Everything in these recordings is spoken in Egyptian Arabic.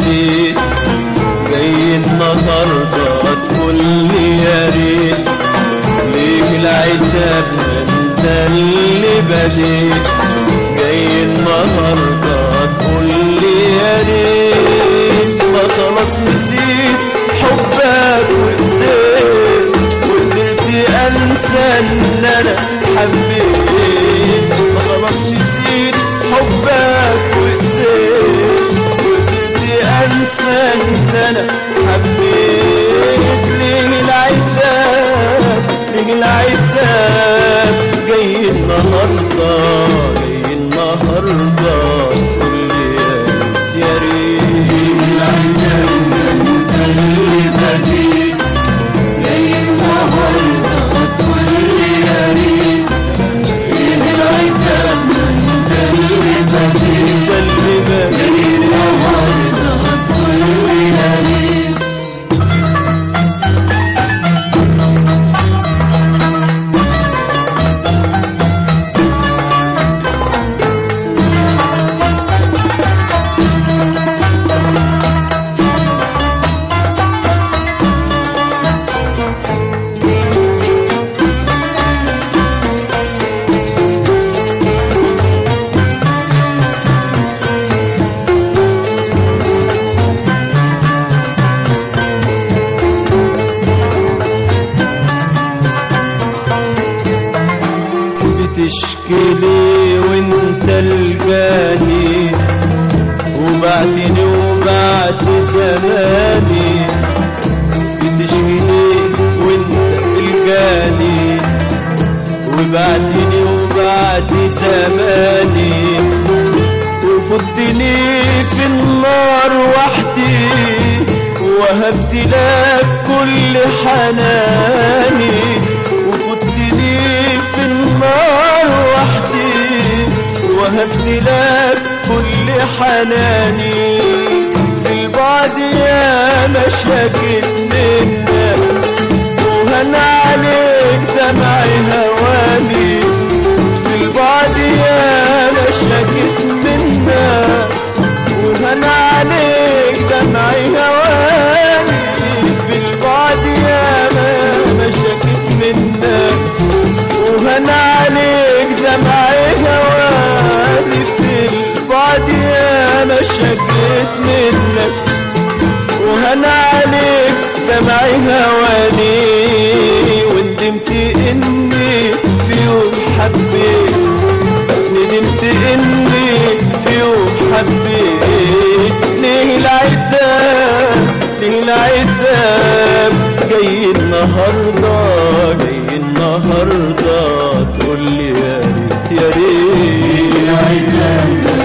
بديت جاي النهارده تقول لي يا ريت ليه العتاب ما انت اللي بديت جاي النهارده تقول لي يا ريت ما خلاص نسيت حبك وقسيت وقدرت انسى ان انا حبيت ما خلاص نسيت حبك وقسيت وقدرت انسى ان انا حبيت ليه العتاب ليه العتاب جاي النهارده جاي النهارده تقول لي يا ريت يا ريت قلبي بديت بتشكي وانت الجاني وبعتني وبعت زماني بتشكي وانت الجاني وبعتني وبعت زماني وفضني في النار وحدي وهبت لك كل حناني وفضني في النار وحدي وهبت لك كل حناني في البعد يا مشاكل منا وهن عليك دمعي هواني في البعد يا مشاكل منا وهن عليك دمعي هواني في البعد يا مشاكل منا وهن عليك دمعي هواني في البعد يا مشاكل منك وهن عليك دمعي هواني وندمت اني في يوم حبيت ندمت اني في يوم حبيت ليه العتاب ليه العتاب جاي النهارده جاي النهارده تقول لي يا ريت يا ريت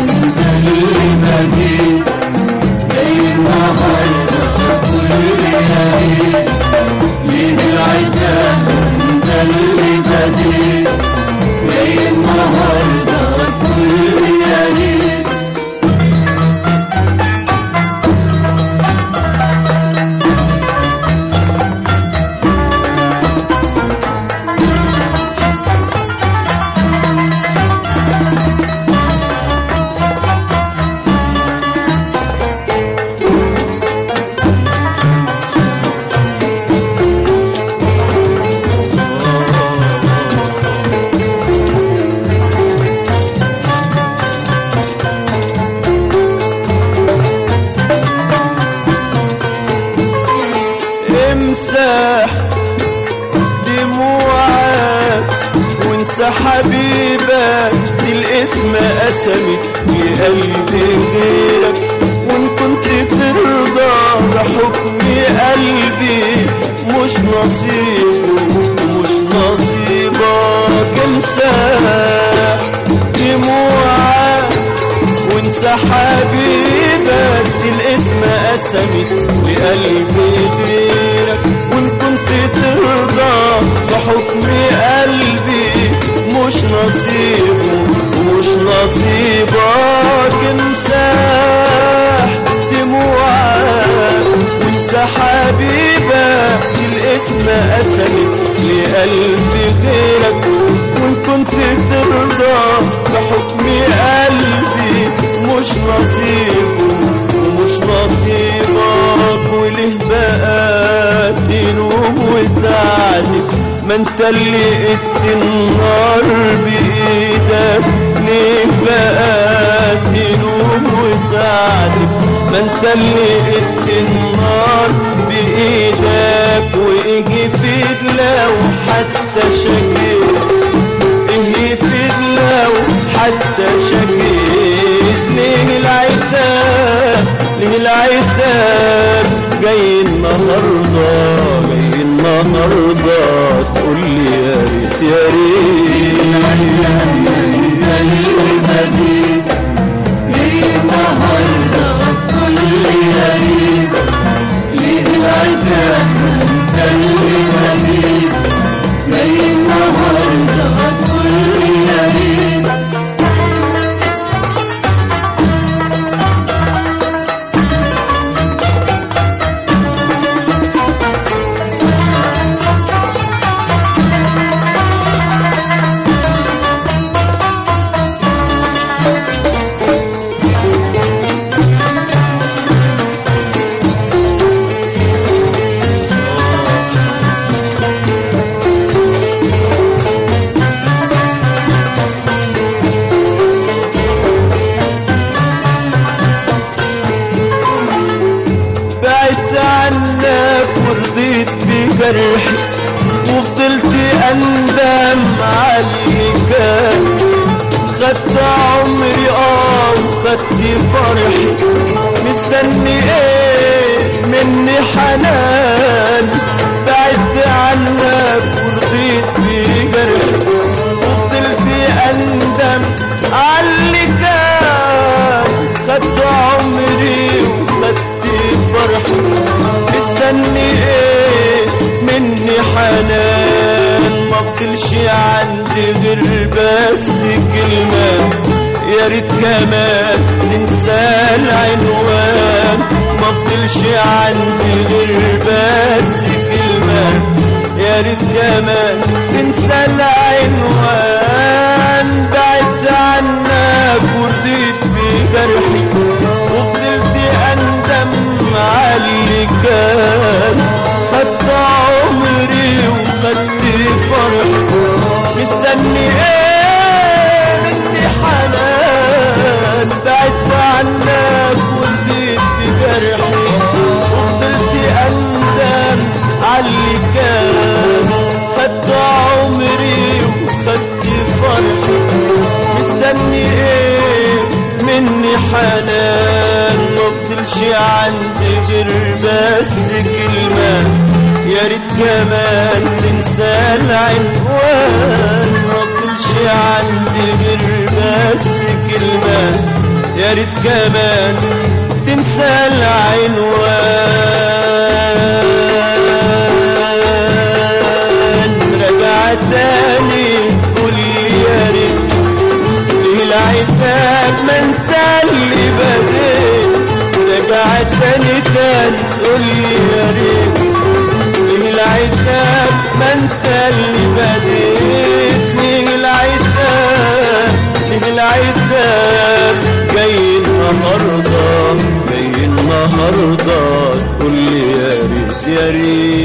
امسح دموعك وانسى حبيبك دي الاسم قسمت لقلبي غيرك وان كنت ترضى بحكم قلبي مش نصيبه ومش نصيبك امسح دموعك وانسى حبيبك دي الاسم قسمت لقلبي غيرك وان كنت ترضى بحكم قلبي مش نصيبه ومش نصيبك امسح دموعك وانسى حبيبك دي الاسم قسمت لقلبي غيرك وان كنت ترضى بحكم قلبي مش نصيبه ومش نصيبك وتعاتب ما انت اللي قدت النار بايدك ليه بقى تلوم وتعاتب ما انت اللي قدت النار بايدك واجي فيد لو حتى شكيت ايه فيد لو حتى شكيت ليه العتاب ليه العتاب جاي النهارده جاي النهارده تقول لي يا ريت يا ريت بعدت عنك ورضيت بجرحي وفضلت اندم على اللي كان خدت عمري اه وخدت فرحي مستني ايه مني حنان بعدت عنك ورضيت بجرحي وفضلت اندم على اللي كان خدت عمري وخدت فرحي مستني ايه مني حنان ما فضلش عندي غير بس كلمة يا ريت كمان تنسى العنوان ما فضلش عندي غير بس كلمة يا ريت كمان تنسى العنوان بعدت عنك ورضيت بجرحي وفضلت اندم على اللي كان خدت عمري وخدت فرحي مستني ايه مني حنان بعدت عنك ورضيت بجرحي وفضلت اندم على اللي كان خدت عمري وخدت فرحي مستني ايه مني حنان ما فضلش عندي غير بس كلمة يا ريت كمان تنسى العنوان ما فضلش عندي غير بس كلمة يا ريت كمان تنسى العنوان رجع تاني قول لي يا ريت ليه العتاب ما انت اللي بديت رجع تاني تاني قول لي يا ريت ليه العتاب ما انت اللي بديت ليه العتاب ليه العتاب جاي النهارده جاي النهارده تقول لي يا ريت يا ريت